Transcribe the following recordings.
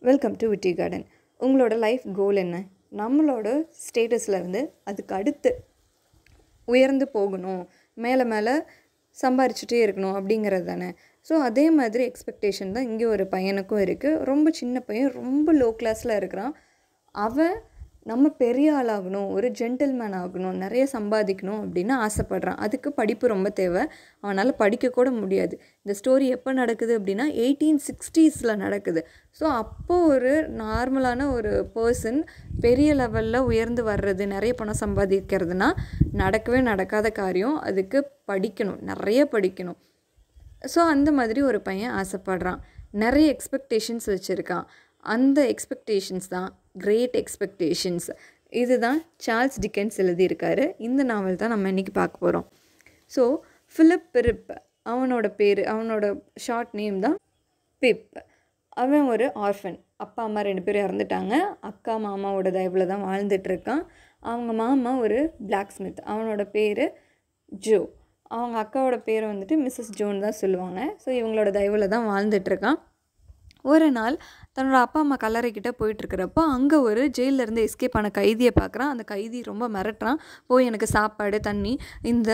welcome to witty garden உங்களோட life goal என்ன நம்மளோட ஸ்டேட்டஸ்லேருந்து அதுக்கு அடுத்து உயர்ந்து போகணும் மேலே மேலே சம்பாரிச்சுட்டே இருக்கணும் அப்படிங்கிறது தானே ஸோ அதே மாதிரி எக்ஸ்பெக்டேஷன் தான் இங்கே ஒரு பையனுக்கும் இருக்குது ரொம்ப சின்ன பையன் ரொம்ப லோ கிளாஸில் இருக்கிறான் அவன் நம்ம பெரிய ஆளாகணும் ஒரு ஜென்டில்மேன் ஆகணும் நிறைய சம்பாதிக்கணும் அப்படின்னு ஆசைப்பட்றான் அதுக்கு படிப்பு ரொம்ப தேவை அவனால் படிக்க கூட முடியாது இந்த ஸ்டோரி எப்போ நடக்குது அப்படின்னா எயிட்டீன் சிக்ஸ்டீஸில் நடக்குது ஸோ அப்போது ஒரு நார்மலான ஒரு பர்சன் பெரிய லெவலில் உயர்ந்து வர்றது நிறைய பணம் சம்பாதிக்கிறதுனா நடக்கவே நடக்காத காரியம் அதுக்கு படிக்கணும் நிறைய படிக்கணும் ஸோ அந்த மாதிரி ஒரு பையன் ஆசைப்படுறான் நிறைய எக்ஸ்பெக்டேஷன்ஸ் வச்சுருக்கான் அந்த எக்ஸ்பெக்டேஷன்ஸ் தான் கிரேட் எக்ஸ்பெக்டேஷன்ஸ் இதுதான் சார்ல்ஸ் டிக்கன்ஸ் எழுதியிருக்காரு இந்த நாவல் தான் நம்ம இன்றைக்கி பார்க்க போகிறோம் ஸோ ஃபிலிப் பிரிப் அவனோட பேர் அவனோட ஷார்ட் நேம் தான் பிப் அவன் ஒரு ஆர்ஃபன் அப்பா அம்மா ரெண்டு பேரும் இறந்துட்டாங்க அக்கா மாமாவோட தயவில் தான் வாழ்ந்துட்டுருக்கான் அவங்க மாமா ஒரு பிளாக் ஸ்மித் அவனோட பேர் ஜோ அவங்க அக்காவோட பேர் வந்துட்டு மிஸ்ஸஸ் ஜோன் தான் சொல்லுவாங்க ஸோ இவங்களோட தயவில் தான் வாழ்ந்துட்டுருக்கான் ஒரு நாள் தன்னோட அப்பா அம்மா கல்லறைக்கிட்ட போயிட்டுருக்கிறப்போ அங்கே ஒரு ஜெயிலேருந்து எஸ்கேப் ஆன கைதியை பார்க்குறான் அந்த கைதி ரொம்ப மிரட்டுறான் போய் எனக்கு சாப்பாடு தண்ணி இந்த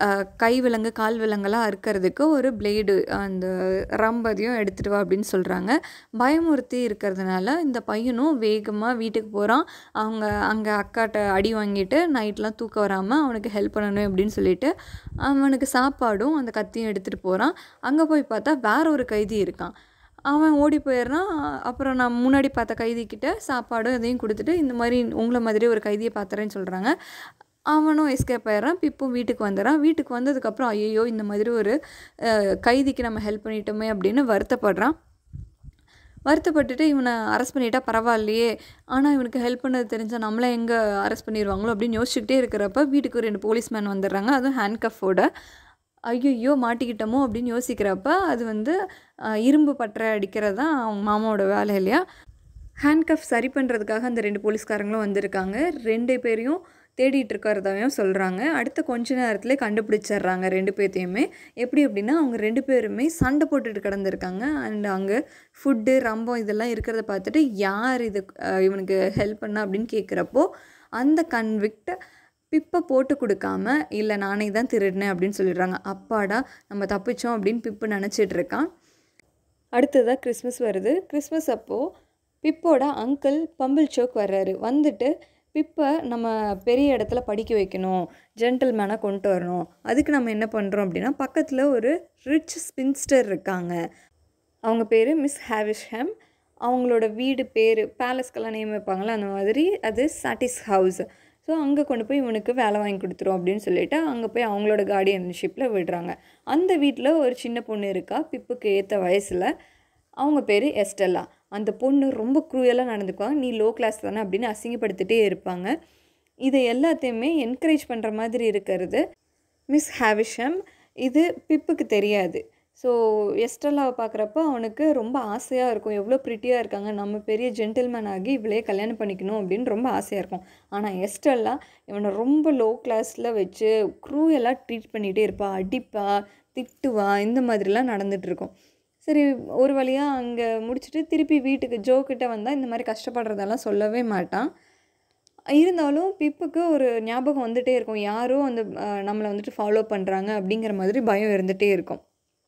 கை விலங்கு கால் விலங்கெல்லாம் அறுக்கிறதுக்கு ஒரு பிளேடு அந்த ரம்பதையும் எடுத்துகிட்டு வா அப்படின்னு சொல்கிறாங்க பயமுறுத்தி இருக்கிறதுனால இந்த பையனும் வேகமாக வீட்டுக்கு போகிறான் அவங்க அங்கே அக்காட்ட அடி வாங்கிட்டு நைட்லாம் தூக்க வராமல் அவனுக்கு ஹெல்ப் பண்ணணும் அப்படின்னு சொல்லிட்டு அவனுக்கு சாப்பாடும் அந்த கத்தியும் எடுத்துகிட்டு போகிறான் அங்கே போய் பார்த்தா வேற ஒரு கைதி இருக்கான் அவன் ஓடி போயிடுறான் அப்புறம் நான் முன்னாடி பார்த்த கைதிக்கிட்ட சாப்பாடும் இதையும் கொடுத்துட்டு இந்த மாதிரி உங்களை மாதிரி ஒரு கைதியை பார்த்துறேன்னு சொல்கிறாங்க அவனும் எஸ்கேப் ஆயிடுறான் பிப்பும் வீட்டுக்கு வந்துடுறான் வீட்டுக்கு வந்ததுக்கப்புறம் ஐயோ இந்த மாதிரி ஒரு கைதிக்கு நம்ம ஹெல்ப் பண்ணிட்டோமே அப்படின்னு வருத்தப்படுறான் வருத்தப்பட்டுட்டு இவனை அரெஸ்ட் பண்ணிட்டா பரவாயில்லையே ஆனால் இவனுக்கு ஹெல்ப் பண்ணது தெரிஞ்சால் நம்மளை எங்கே அரெஸ்ட் பண்ணிடுவாங்களோ அப்படின்னு யோசிச்சுக்கிட்டே இருக்கிறப்ப வீட்டுக்கு ரெண்டு போலீஸ்மேன் வந்துடுறாங்க அதுவும் ஹேண்ட்கஃபோட ஐயோ மாட்டிக்கிட்டோமோ அப்படின்னு யோசிக்கிறப்ப அது வந்து இரும்பு பற்ற அடிக்கிறது தான் அவங்க மாமாவோட வேலை இல்லையா ஹேண்ட்கஃப் சரி பண்ணுறதுக்காக அந்த ரெண்டு போலீஸ்காரங்களும் வந்திருக்காங்க ரெண்டு பேரையும் தேடிட்டு இருக்கிறதாவையும் சொல்கிறாங்க அடுத்த கொஞ்ச நேரத்தில் கண்டுபிடிச்சிட்றாங்க ரெண்டு பேர்த்தையுமே எப்படி அப்படின்னா அவங்க ரெண்டு பேருமே சண்டை போட்டுட்டு கிடந்திருக்காங்க அண்ட் அங்கே ஃபுட்டு ரம்பம் இதெல்லாம் இருக்கிறத பார்த்துட்டு யார் இது இவனுக்கு ஹெல்ப் பண்ணா அப்படின்னு கேட்குறப்போ அந்த கன்விக்ட் பிப்பை போட்டு கொடுக்காம இல்லை நானே தான் திருடினேன் அப்படின்னு சொல்லிடுறாங்க அப்பாடா நம்ம தப்பிச்சோம் அப்படின்னு பிப்பு நினச்சிட்டு இருக்கான் அடுத்ததாக கிறிஸ்மஸ் வருது கிறிஸ்மஸ் அப்போது பிப்போட அங்கிள் பம்பிள் சோக் வர்றாரு வந்துட்டு பிப்பை நம்ம பெரிய இடத்துல படிக்க வைக்கணும் ஜென்டில்மேனாக கொண்டு வரணும் அதுக்கு நம்ம என்ன பண்ணுறோம் அப்படின்னா பக்கத்தில் ஒரு ரிச் ஸ்பின்ஸ்டர் இருக்காங்க அவங்க பேர் மிஸ் ஹேவிஷ்ஹம் அவங்களோட வீடு பேர் பேலஸ்க்கெல்லாம் நேம் வைப்பாங்களே அந்த மாதிரி அது சாட்டிஸ் ஹவுஸ் ஸோ அங்கே கொண்டு போய் இவனுக்கு வேலை வாங்கி கொடுத்துரும் அப்படின்னு சொல்லிட்டு அங்கே போய் அவங்களோட கார்டியன்ஷிப்பில் விடுறாங்க அந்த வீட்டில் ஒரு சின்ன பொண்ணு இருக்கா பிப்புக்கு ஏற்ற வயசில் அவங்க பேர் எஸ்டெல்லா அந்த பொண்ணு ரொம்ப க்ரூயலாக நடந்துக்குவாங்க நீ லோ கிளாஸ் தானே அப்படின்னு அசிங்கப்படுத்திட்டே இருப்பாங்க இதை எல்லாத்தையுமே என்கரேஜ் பண்ணுற மாதிரி இருக்கிறது மிஸ் ஹேவிஷம் இது பிப்புக்கு தெரியாது ஸோ எஸ்டெல்லாவை பார்க்குறப்ப அவனுக்கு ரொம்ப ஆசையாக இருக்கும் எவ்வளோ ப்ரிட்டியாக இருக்காங்க நம்ம பெரிய ஜென்டில்மேன் ஆகி இவளே கல்யாணம் பண்ணிக்கணும் அப்படின்னு ரொம்ப ஆசையாக இருக்கும் ஆனால் எஸ்டெல்லா இவனை ரொம்ப லோ கிளாஸில் வச்சு க்ரூயெல்லாம் ட்ரீட் பண்ணிகிட்டே இருப்பா அடிப்பா திட்டுவா இந்த மாதிரிலாம் நடந்துகிட்ருக்கும் சரி ஒரு வழியாக அங்கே முடிச்சுட்டு திருப்பி வீட்டுக்கு ஜோக்கிட்ட வந்தால் இந்த மாதிரி கஷ்டப்படுறதெல்லாம் சொல்லவே மாட்டான் இருந்தாலும் பிப்புக்கு ஒரு ஞாபகம் வந்துகிட்டே இருக்கும் யாரோ அந்த நம்மளை வந்துட்டு ஃபாலோ பண்ணுறாங்க அப்படிங்கிற மாதிரி பயம் இருந்துகிட்டே இருக்கும்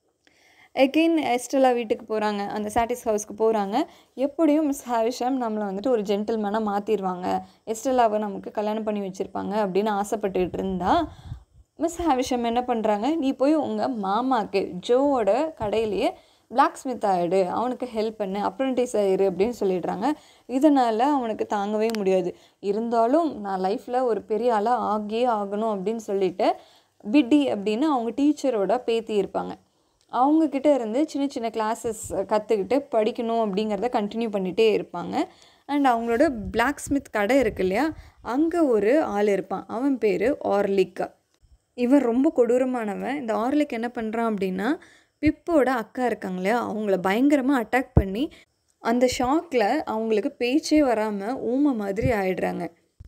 எகெயின் எஸ்டெல்லா வீட்டுக்கு போகிறாங்க அந்த சாட்டிஸ் ஹவுஸ்க்கு போகிறாங்க எப்படியும் மிஸ் ஹாவிஷம் நம்மளை வந்துட்டு ஒரு ஜென்டில்மேனாக மாற்றிடுவாங்க எஸ்டெல்லாவை நமக்கு கல்யாணம் பண்ணி வச்சுருப்பாங்க அப்படின்னு ஆசைப்பட்டுக்கிட்டு இருந்தா மிஸ் ஹாவிஷம் என்ன பண்ணுறாங்க நீ போய் உங்கள் மாமாவுக்கு ஜோவோட கடையிலேயே பிளாக் ஸ்மித் ஆகிடு அவனுக்கு ஹெல்ப் பண்ணு அப்ரெண்டிஸ் ஆயிரு அப்படின்னு சொல்லிடுறாங்க இதனால் அவனுக்கு தாங்கவே முடியாது இருந்தாலும் நான் லைஃப்பில் ஒரு பெரிய ஆளாக ஆகியே ஆகணும் அப்படின்னு சொல்லிட்டு பிட்டி அப்படின்னு அவங்க டீச்சரோட பேத்தி இருப்பாங்க அவங்கக்கிட்ட இருந்து சின்ன சின்ன கிளாஸஸ் கற்றுக்கிட்டு படிக்கணும் அப்படிங்கிறத கண்டினியூ பண்ணிகிட்டே இருப்பாங்க அண்ட் அவங்களோட பிளாக் ஸ்மித் கடை இருக்கு இல்லையா அங்கே ஒரு ஆள் இருப்பான் அவன் பேர் ஆர்லிக் இவன் ரொம்ப கொடூரமானவன் இந்த ஆர்லிக் என்ன பண்ணுறான் அப்படின்னா பிப்போட அக்கா இருக்காங்க இல்லையா அவங்கள பயங்கரமாக அட்டாக் பண்ணி அந்த ஷாக்கில் அவங்களுக்கு பேச்சே வராமல் ஊமை மாதிரி ஆயிடுறாங்க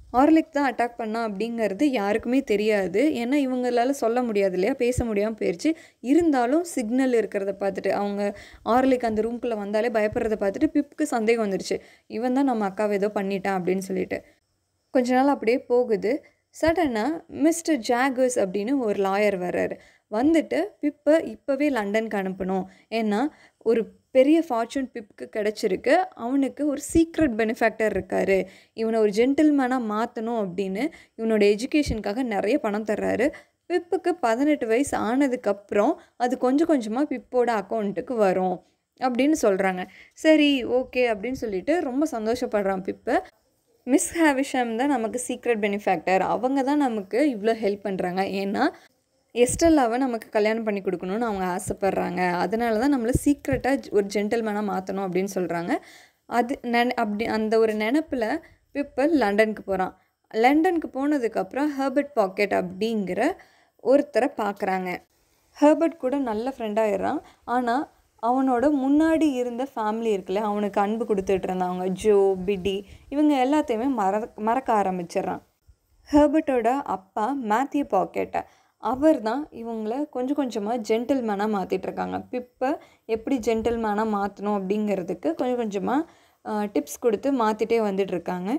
ஆர்லிக் தான் அட்டாக் பண்ணா அப்படிங்கிறது யாருக்குமே தெரியாது ஏன்னா இவங்களால சொல்ல முடியாது இல்லையா பேச முடியாமல் போயிடுச்சு இருந்தாலும் சிக்னல் இருக்கிறத பார்த்துட்டு அவங்க ஆர்லிக் அந்த ரூம்குள்ளே வந்தாலே பயப்படுறத பார்த்துட்டு பிப்க்கு சந்தேகம் வந்துடுச்சு இவன் தான் நம்ம அக்காவை ஏதோ பண்ணிட்டான் அப்படின்னு சொல்லிட்டு கொஞ்ச நாள் அப்படியே போகுது சடனாக மிஸ்டர் ஜாகர்ஸ் அப்படின்னு ஒரு லாயர் வர்றாரு வந்துட்டு பிப்பை இப்போவே லண்டனுக்கு அனுப்பணும் ஏன்னா ஒரு பெரிய ஃபார்ச்சூன் பிப்க்கு கிடச்சிருக்கு அவனுக்கு ஒரு சீக்ரெட் பெனிஃபேக்டர் இருக்கார் இவனை ஒரு ஜென்டில்மேனாக மாற்றணும் அப்படின்னு இவனோட எஜுகேஷனுக்காக நிறைய பணம் தர்றாரு பிப்புக்கு பதினெட்டு வயசு ஆனதுக்கப்புறம் அது கொஞ்சம் கொஞ்சமாக பிப்போட அக்கௌண்ட்டுக்கு வரும் அப்படின்னு சொல்கிறாங்க சரி ஓகே அப்படின்னு சொல்லிட்டு ரொம்ப சந்தோஷப்படுறான் பிப்பு மிஸ் ஹேவிஷம் தான் நமக்கு சீக்ரெட் பெனிஃபேக்டர் அவங்க தான் நமக்கு இவ்வளோ ஹெல்ப் பண்ணுறாங்க ஏன்னா எஸ்டெல்லாவை நமக்கு கல்யாணம் பண்ணி கொடுக்கணும்னு அவங்க ஆசைப்பட்றாங்க அதனால தான் நம்மளை சீக்ரெட்டாக ஒரு ஜென்டில்மேனாக மாற்றணும் அப்படின்னு சொல்கிறாங்க அது நென அப்படி அந்த ஒரு நினப்பில் பிப்பல் லண்டனுக்கு போகிறான் லண்டனுக்கு போனதுக்கப்புறம் ஹெர்பர்ட் பாக்கெட் அப்படிங்கிற ஒருத்தரை பார்க்குறாங்க ஹெர்பர்ட் கூட நல்ல ஃப்ரெண்டாகிடுறான் ஆனால் அவனோட முன்னாடி இருந்த ஃபேமிலி இருக்குல்ல அவனுக்கு அன்பு கொடுத்துட்டு இருந்தவங்க ஜோ பிடி இவங்க எல்லாத்தையுமே மற மறக்க ஆரம்பிச்சிடுறான் ஹெர்பர்ட்டோட அப்பா மேத்யூ பாக்கெட்டை அவர் தான் இவங்கள கொஞ்சம் கொஞ்சமாக ஜென்டில்மேனாக மாற்றிட்டுருக்காங்க பிப்பை எப்படி ஜென்டில்மேனாக மாற்றணும் அப்படிங்கிறதுக்கு கொஞ்சம் கொஞ்சமாக டிப்ஸ் கொடுத்து மாற்றிட்டே வந்துட்டுருக்காங்க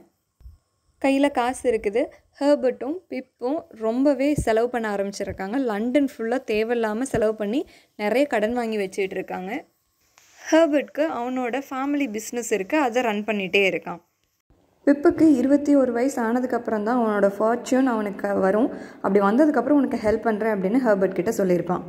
கையில் காசு இருக்குது ஹேர்பர்ட்டும் பிப்பும் ரொம்பவே செலவு பண்ண ஆரம்பிச்சிருக்காங்க லண்டன் ஃபுல்லாக தேவையில்லாமல் செலவு பண்ணி நிறைய கடன் வாங்கி வச்சுட்டு இருக்காங்க ஹேர்பர்ட்க்கு அவனோட ஃபேமிலி பிஸ்னஸ் இருக்குது அதை ரன் பண்ணிகிட்டே இருக்கான் பிப்புக்கு இருபத்தி ஒரு வயசு ஆனதுக்கப்புறம் தான் அவனோட ஃபார்ச்சூன் அவனுக்கு வரும் அப்படி வந்ததுக்கப்புறம் உனக்கு ஹெல்ப் பண்ணுறேன் அப்படின்னு ஹேர்பர்ட் கிட்ட சொல்லியிருப்பான்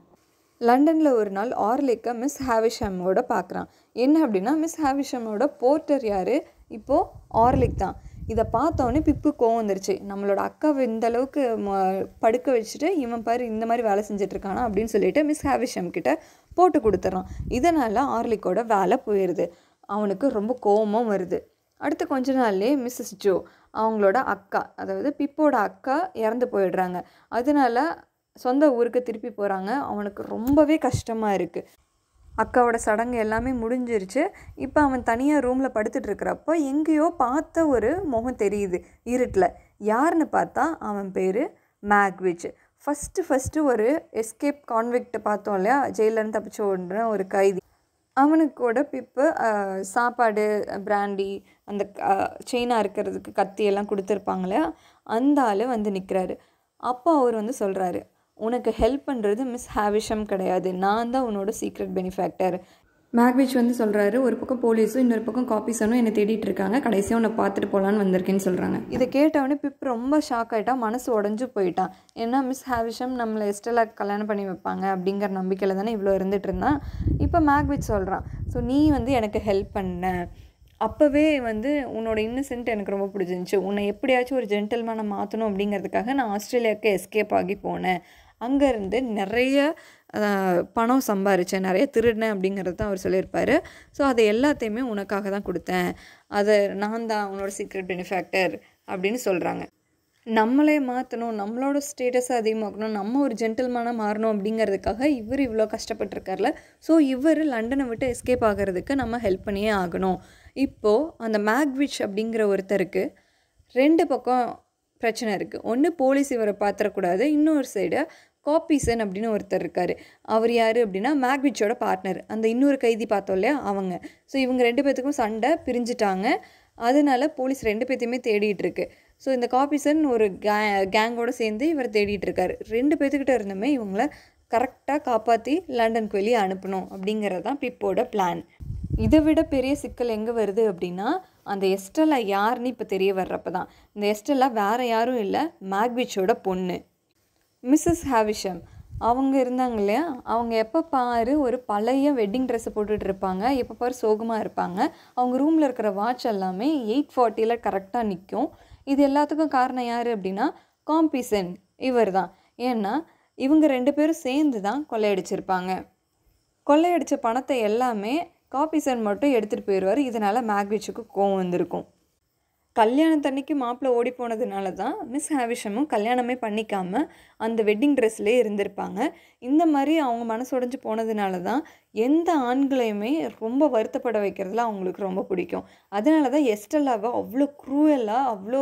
லண்டனில் ஒரு நாள் ஆர்லிக்கை மிஸ் ஹாவிஷமோட பார்க்குறான் என்ன அப்படின்னா மிஸ் ஹாவிஷமோட போர்ட்டர் யார் இப்போது ஆர்லிக் தான் இதை பார்த்தோன்னே பிப்பு கோவம் வந்துருச்சு நம்மளோட அக்காவை இந்த அளவுக்கு ம- படுக்க வச்சுட்டு இவன் பாரு இந்த மாதிரி வேலை செஞ்சுட்டு இருக்கானா அப்படின்னு சொல்லிட்டு மிஸ் ஹாவிஷம் கிட்ட போட்டு கொடுத்துட்றான் இதனால் ஆர்லிக்கோட வேலை போயிடுது அவனுக்கு ரொம்ப கோவமும் வருது அடுத்த கொஞ்ச நாள்லேயே மிஸ்ஸஸ் ஜோ அவங்களோட அக்கா அதாவது பிப்போட அக்கா இறந்து போயிடுறாங்க அதனால சொந்த ஊருக்கு திருப்பி போகிறாங்க அவனுக்கு ரொம்பவே கஷ்டமாக இருக்குது அக்காவோட சடங்கு எல்லாமே முடிஞ்சிருச்சு இப்போ அவன் தனியாக ரூமில் படுத்துட்டு இருக்கிறப்போ எங்கேயோ பார்த்த ஒரு முகம் தெரியுது இருட்டில் யாருன்னு பார்த்தா அவன் பேர் மேக்விச் ஃபஸ்ட்டு ஃபஸ்ட்டு ஒரு எஸ்கேப் கான்விக்ட் பார்த்தோம் இல்லையா ஜெயிலேருந்து தப்பிச்சு ஓடுற ஒரு கைதி அவனுக்கூட பிப்பு அஹ், சாப்பாடு பிராண்டி அந்த செயினாக இருக்கிறதுக்கு கத்தி எல்லாம் கொடுத்துருப்பாங்க இல்லையா அந்த ஆள் வந்து நிற்கிறாரு அப்போ அவர் வந்து சொல்கிறாரு உனக்கு ஹெல்ப் பண்ணுறது மிஸ் ஹாவிஷம் கிடையாது நான் தான் உன்னோட சீக்ரெட் பெனிஃபேக்டர் மேக்விச் வந்து சொல்கிறாரு ஒரு பக்கம் போலீஸும் இன்னொரு பக்கம் காப்பீஸனும் என்னை தேடிட்டு இருக்காங்க கடைசியாக உன்னை பார்த்துட்டு போகலான்னு வந்திருக்கேன்னு சொல்கிறாங்க இதை கேட்டவொடனே பிப் ரொம்ப ஷாக் ஆகிட்டான் மனசு உடஞ்சு போயிட்டான் ஏன்னா மிஸ் ஹாவிஷம் நம்மளை எஸ்டெல்லா கல்யாணம் பண்ணி வைப்பாங்க அப்படிங்கிற நம்பிக்கையில் தானே இவ்வளோ இருந்துட்டு இருந்தான் இப்போ மேக்விச் சொல்கிறான் ஸோ நீ வந்து எனக்கு ஹெல்ப் பண்ண அப்போவே வந்து உன்னோட இன்னசென்ட் எனக்கு ரொம்ப பிடிச்சிருந்துச்சு உன்னை எப்படியாச்சும் ஒரு ஜென்டில்மேனை மாற்றணும் அப்படிங்கிறதுக்காக நான் ஆஸ்திரேலியாவுக்கு எஸ்கேப் ஆகி போனேன் அங்கேருந்து நிறைய அஹ், பணம் சம்பாரித்தேன் நிறைய திருடினேன் அப்படிங்கிறது தான் அவர் சொல்லியிருப்பார் ஸோ அதை எல்லாத்தையுமே உனக்காக தான் கொடுத்தேன் அதை நான் தான் உன்னோட சீக்ரெட் பெனிஃபேக்டர் அப்படின்னு சொல்கிறாங்க நம்மளே மாற்றணும் நம்மளோட ஸ்டேட்டஸை அதிகமாக்கணும் நம்ம ஒரு ஜென்டில்மேனாக மாறணும் அப்படிங்கிறதுக்காக இவர் இவ்வளோ கஷ்டப்பட்டிருக்கார்ல ஸோ இவர் லண்டனை விட்டு எஸ்கேப் ஆகிறதுக்கு நம்ம ஹெல்ப் பண்ணியே ஆகணும் இப்போது அந்த மேக்விச் அப்படிங்கிற ஒருத்தருக்கு ரெண்டு பக்கம் பிரச்சனை இருக்குது ஒன்று போலீஸ் இவரை பார்த்துடக்கூடாது இன்னொரு சைடு காப்பீசன் அப்படின்னு ஒருத்தர் இருக்கார் அவர் யார் அப்படின்னா மேக்விச்சோட பார்ட்னர் அந்த இன்னொரு கைதி பார்த்தோம் இல்லையா அவங்க ஸோ இவங்க ரெண்டு பேர்த்துக்கும் சண்டை பிரிஞ்சுட்டாங்க அதனால போலீஸ் ரெண்டு பேர்த்தையுமே தேடிட்டு இருக்கு ஸோ இந்த காப்பீசன் ஒரு கே கேங்கோட சேர்ந்து இவர் தேடிட்டு இருக்காரு ரெண்டு பேர்த்துக்கிட்ட இருந்துமே இவங்கள கரெக்டாக காப்பாற்றி லண்டனுக்கு வெளியே அனுப்பணும் அப்படிங்கிறது தான் பிப்போட பிளான் இதை விட பெரிய சிக்கல் எங்கே வருது அப்படின்னா அந்த எஸ்டெல்லா யாருன்னு இப்போ தெரிய வர்றப்ப தான் இந்த எஸ்டெல்லா வேறு யாரும் இல்லை மேக்விச்சோட பொண்ணு மிஸ்ஸஸ் ஹாவிஷம் அவங்க இருந்தாங்க இல்லையா அவங்க எப்போ பாரு ஒரு பழைய வெட்டிங் ட்ரெஸ்ஸை போட்டுட்டு இருப்பாங்க எப்போ பாரு சோகமாக இருப்பாங்க அவங்க ரூமில் இருக்கிற வாட்ச் எல்லாமே எயிட் ஃபார்ட்டியில் கரெக்டாக நிற்கும் இது எல்லாத்துக்கும் காரணம் யார் அப்படின்னா காம்பிசன் இவர் தான் ஏன்னா இவங்க ரெண்டு பேரும் சேர்ந்து தான் கொள்ளையடிச்சிருப்பாங்க கொள்ளையடிச்ச பணத்தை எல்லாமே காபிசன் மட்டும் எடுத்துகிட்டு போயிடுவார் இதனால் மேக்விச்சுக்கு கோவம் வந்திருக்கும் கல்யாணத்தன்னைக்கு மாப்பிள்ளை ஓடி போனதுனால தான் மிஸ் ஹாவிஷமும் கல்யாணமே பண்ணிக்காம அந்த வெட்டிங் ட்ரெஸ்லேயே இருந்திருப்பாங்க இந்த மாதிரி அவங்க மனசு உடைஞ்சு போனதுனால தான் எந்த ஆண்களையுமே ரொம்ப வருத்தப்பட வைக்கிறதுல அவங்களுக்கு ரொம்ப பிடிக்கும் அதனால தான் எஸ்டெல்லாவை அவ்வளோ க்ரூயலாக அவ்வளோ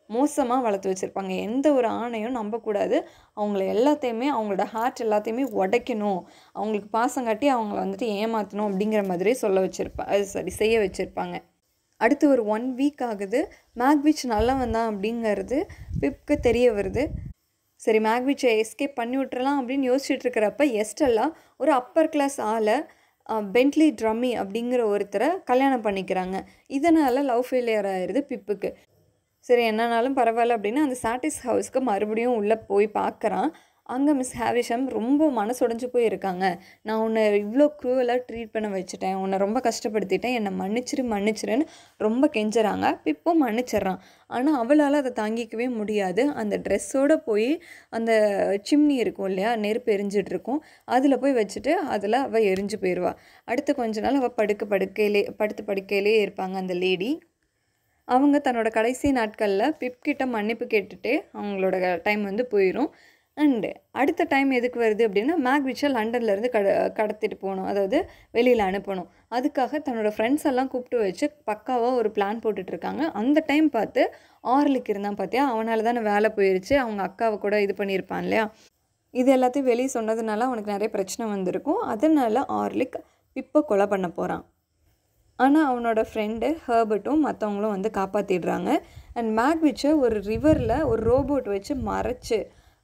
மோசமாக வளர்த்து வச்சுருப்பாங்க எந்த ஒரு ஆணையும் நம்பக்கூடாது அவங்கள எல்லாத்தையுமே அவங்களோட ஹார்ட் எல்லாத்தையுமே உடைக்கணும் அவங்களுக்கு பாசம் காட்டி அவங்கள வந்துட்டு ஏமாற்றணும் அப்படிங்கிற மாதிரி சொல்ல வச்சுருப்பா அது சரி செய்ய வச்சுருப்பாங்க அடுத்து ஒரு ஒன் வீக் ஆகுது மேக்விச் நல்லவன் தான் அப்படிங்கிறது பிப்க்கு தெரிய வருது சரி மேக்விச்சை எஸ்கேப் பண்ணி விட்டுறலாம் அப்படின்னு யோசிச்சுட்டு இருக்கிறப்ப எஸ்டெல்லாம் ஒரு அப்பர் கிளாஸ் ஆளை பென்ட்லி ட்ரம்மி அப்படிங்கிற ஒருத்தரை கல்யாணம் பண்ணிக்கிறாங்க இதனால் லவ் ஃபெயிலியர் ஆயிடுது பிப்புக்கு சரி என்னன்னாலும் பரவாயில்ல அப்படின்னு அந்த சாட்டிஸ் ஹவுஸ்க்கு மறுபடியும் உள்ளே போய் பார்க்குறான் அங்கே மிஸ் ஹேவிஷம் ரொம்ப மனசுடைஞ்சு போய் இருக்காங்க நான் உன்னை இவ்வளோ க்ரூவலாக ட்ரீட் பண்ண வச்சுட்டேன் உன்னை ரொம்ப கஷ்டப்படுத்திட்டேன் என்னை மன்னிச்சிரு மன்னிச்சிருன்னு ரொம்ப கெஞ்சுறாங்க பிப்போ மன்னிச்சிட்றான் ஆனால் அவளால் அதை தாங்கிக்கவே முடியாது அந்த ட்ரெஸ்ஸோடு போய் அந்த சிம்னி இருக்கும் இல்லையா நெருப்பு எரிஞ்சிட்டு இருக்கும் அதில் போய் வச்சுட்டு அதில் அவள் எரிஞ்சு போயிடுவா அடுத்து கொஞ்ச நாள் அவள் படுக்க படுக்கையிலே படுத்து படுக்கையிலே இருப்பாங்க அந்த லேடி அவங்க தன்னோட கடைசி நாட்களில் பிப்கிட்ட மன்னிப்பு கேட்டுட்டு அவங்களோட டைம் வந்து போயிடும் அண்டு அடுத்த டைம் எதுக்கு வருது அப்படின்னா மேக்விச்சை லண்டன்லேருந்து கட கடத்திட்டு போகணும் அதாவது வெளியில் அனுப்பணும் அதுக்காக தன்னோட ஃப்ரெண்ட்ஸ் எல்லாம் கூப்பிட்டு வச்சு பக்காவாக ஒரு பிளான் போட்டுட்ருக்காங்க அந்த டைம் பார்த்து ஆர்லிக் இருந்தான் பார்த்தியா அவனால தானே வேலை போயிருச்சு அவங்க அக்காவை கூட இது பண்ணியிருப்பான் இல்லையா இது எல்லாத்தையும் வெளியே சொன்னதுனால அவனுக்கு நிறைய பிரச்சனை வந்திருக்கும் அதனால ஆர்லிக் இப்போ கொலை பண்ண போகிறான் ஆனால் அவனோட ஃப்ரெண்டு ஹேர்பர்ட்டும் மற்றவங்களும் வந்து காப்பாற்றிடுறாங்க அண்ட் மேக்விச்சை ஒரு ரிவரில் ஒரு ரோபோட் வச்சு மறைச்சு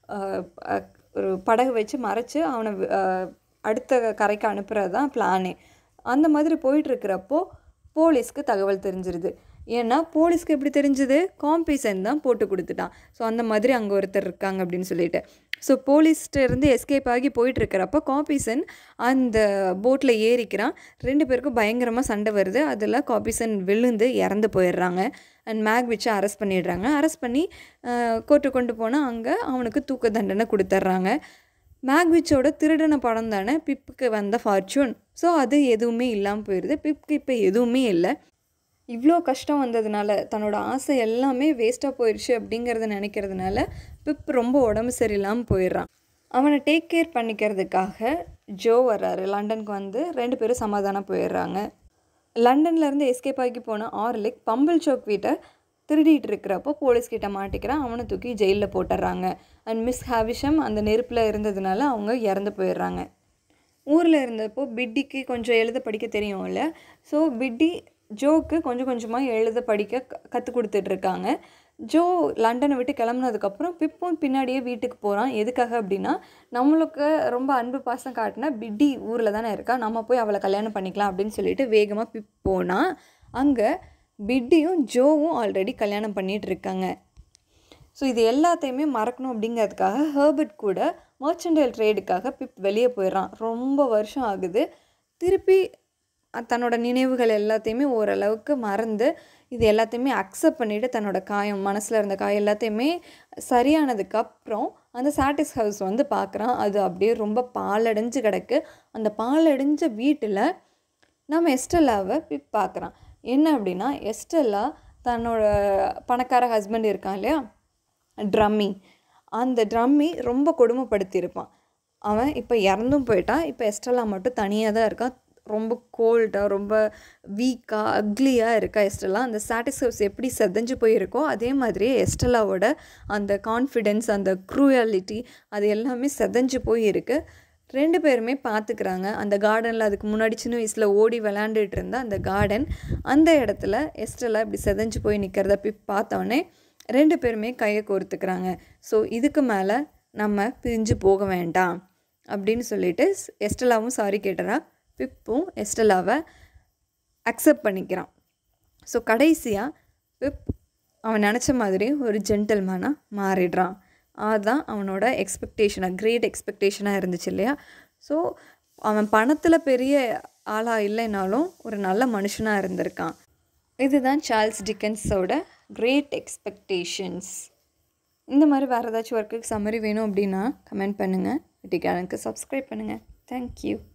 ஒரு படகு வச்சு மறைச்சு அவனை அடுத்த கரைக்கு அனுப்புறது தான் பிளானே அந்த மாதிரி போயிட்டுருக்கிறப்போ போலீஸ்க்கு தகவல் தெரிஞ்சிருது ஏன்னா போலீஸ்க்கு எப்படி தெரிஞ்சுது காம்பீசன் தான் போட்டு கொடுத்துட்டான் ஸோ அந்த மாதிரி அங்கே ஒருத்தர் இருக்காங்க அப்படின்னு சொல்லிட்டு ஸோ போலீஸ்கிட்ட இருந்து எஸ்கேப் ஆகி போயிட்டுருக்கிறப்ப காம்பீசன் அந்த போட்டில் ஏறிக்கிறான் ரெண்டு பேருக்கும் பயங்கரமாக சண்டை வருது அதில் காம்பீசன் விழுந்து இறந்து போயிடுறாங்க அண்ட் மேக்விச்சை அரெஸ்ட் பண்ணிடுறாங்க அரெஸ்ட் பண்ணி கோர்ட்டு கொண்டு போனால் அங்கே அவனுக்கு தூக்க தண்டனை கொடுத்துட்றாங்க மேக்விச்சோட திருடன படம் தானே பிப்புக்கு வந்த ஃபார்ச்சூன் ஸோ அது எதுவுமே இல்லாமல் போயிடுது பிப்புக்கு இப்போ எதுவுமே இல்லை இவ்வளோ கஷ்டம் வந்ததுனால தன்னோட ஆசை எல்லாமே வேஸ்ட்டாக போயிடுச்சு அப்படிங்கிறத நினைக்கிறதுனால பிப் ரொம்ப உடம்பு சரியில்லாமல் போயிடுறான் அவனை டேக் கேர் பண்ணிக்கிறதுக்காக ஜோ வர்றாரு லண்டனுக்கு வந்து ரெண்டு பேரும் சமாதானம் போயிடுறாங்க லண்டன்லேருந்து எஸ்கேப் ஆகி போன ஆர்லிக் பம்பிள் சோக் வீட்டை திருடிட்டு இருக்கிறப்போ போலீஸ்கிட்ட மாட்டிக்கிறான் அவனை தூக்கி ஜெயிலில் போட்டுடுறாங்க அண்ட் மிஸ் ஹாவிஷம் அந்த நெருப்பில் இருந்ததுனால அவங்க இறந்து போயிடுறாங்க ஊரில் இருந்தப்போ பிட்டிக்கு கொஞ்சம் எழுத படிக்க தெரியும்ல ஸோ பிட்டி ஜோக்கு கொஞ்சம் கொஞ்சமாக எழுத படிக்க கற்றுக் கொடுத்துட்ருக்காங்க ஜோ லண்டனை விட்டு கிளம்புனதுக்கப்புறம் பிப்பும் பின்னாடியே வீட்டுக்கு போகிறான் எதுக்காக அப்படின்னா நம்மளுக்கு ரொம்ப அன்பு பாசம் காட்டினா பிட்டி ஊரில் தானே இருக்கா நம்ம போய் அவளை கல்யாணம் பண்ணிக்கலாம் அப்படின்னு சொல்லிட்டு வேகமாக பிப் போனால் அங்கே பிட்டியும் ஜோவும் ஆல்ரெடி கல்யாணம் பண்ணிகிட்டு இருக்காங்க ஸோ இது எல்லாத்தையுமே மறக்கணும் அப்படிங்கிறதுக்காக ஹேர்பர்ட் கூட மர்ச்சன்டைல் ட்ரேடுக்காக பிப் வெளியே போயிடுறான் ரொம்ப வருஷம் ஆகுது திருப்பி தன்னோட நினைவுகள் எல்லாத்தையுமே ஓரளவுக்கு மறந்து இது எல்லாத்தையுமே அக்செப்ட் பண்ணிவிட்டு தன்னோட காயம் மனசில் இருந்த காயம் எல்லாத்தையுமே சரியானதுக்கப்புறம் அந்த சாட்டிஸ் ஹவுஸ் வந்து பார்க்குறான் அது அப்படியே ரொம்ப பாலடைஞ்சு கிடக்கு அந்த பாலடைஞ்ச வீட்டில் நம்ம எஸ்டெல்லாவை பிப் பார்க்குறான் என்ன அப்படின்னா எஸ்டெல்லா தன்னோட பணக்கார ஹஸ்பண்ட் இருக்கான் இல்லையா ட்ரம்மி அந்த ட்ரம்மி ரொம்ப கொடுமைப்படுத்தியிருப்பான் அவன் இப்போ இறந்தும் போயிட்டான் இப்போ எஸ்டெல்லா மட்டும் தனியாக தான் இருக்கான் ரொம்ப கோல்டாக ரொம்ப வீக்காக அக்லியாக இருக்கா எஸ்டெல்லா அந்த சாட்டிஸ்ஃபைஸ் எப்படி செதஞ்சு போயிருக்கோ அதே மாதிரியே எஸ்டெல்லாவோட அந்த கான்ஃபிடென்ஸ் அந்த க்ரூயாலிட்டி அது எல்லாமே செதஞ்சு போய் இருக்கு ரெண்டு பேருமே பார்த்துக்கிறாங்க அந்த கார்டனில் அதுக்கு முன்னாடி சின்ன வயசில் ஓடி விளாண்டுட்டு இருந்த அந்த கார்டன் அந்த இடத்துல எஸ்டெல்லா இப்படி செதஞ்சு போய் நிற்கிறத போய் பார்த்தோன்னே ரெண்டு பேருமே கையை கோர்த்துக்கிறாங்க ஸோ இதுக்கு மேலே நம்ம பிரிஞ்சு போக வேண்டாம் அப்படின்னு சொல்லிட்டு எஸ்டெல்லாவும் சாரி கேட்டுறா பிப்பும் எஸ்டெல்லாவை அக்செப்ட் பண்ணிக்கிறான் ஸோ கடைசியாக பிப் அவன் நினச்ச மாதிரி ஒரு ஜென்டில்மேனாக மாறிடுறான் அதுதான் அவனோட எக்ஸ்பெக்டேஷனாக கிரேட் எக்ஸ்பெக்டேஷனாக இருந்துச்சு இல்லையா ஸோ அவன் பணத்தில் பெரிய ஆளாக இல்லைனாலும் ஒரு நல்ல மனுஷனாக இருந்திருக்கான் இதுதான் சார்ல்ஸ் டிக்கன்ஸோட கிரேட் எக்ஸ்பெக்டேஷன்ஸ் இந்த மாதிரி வேறு ஏதாச்சும் ஒர்க்குக்கு சம்மரி வேணும் அப்படின்னா கமெண்ட் பண்ணுங்கள் எனக்கு சப்ஸ்கிரைப் பண்ணுங்கள் தேங்க்யூ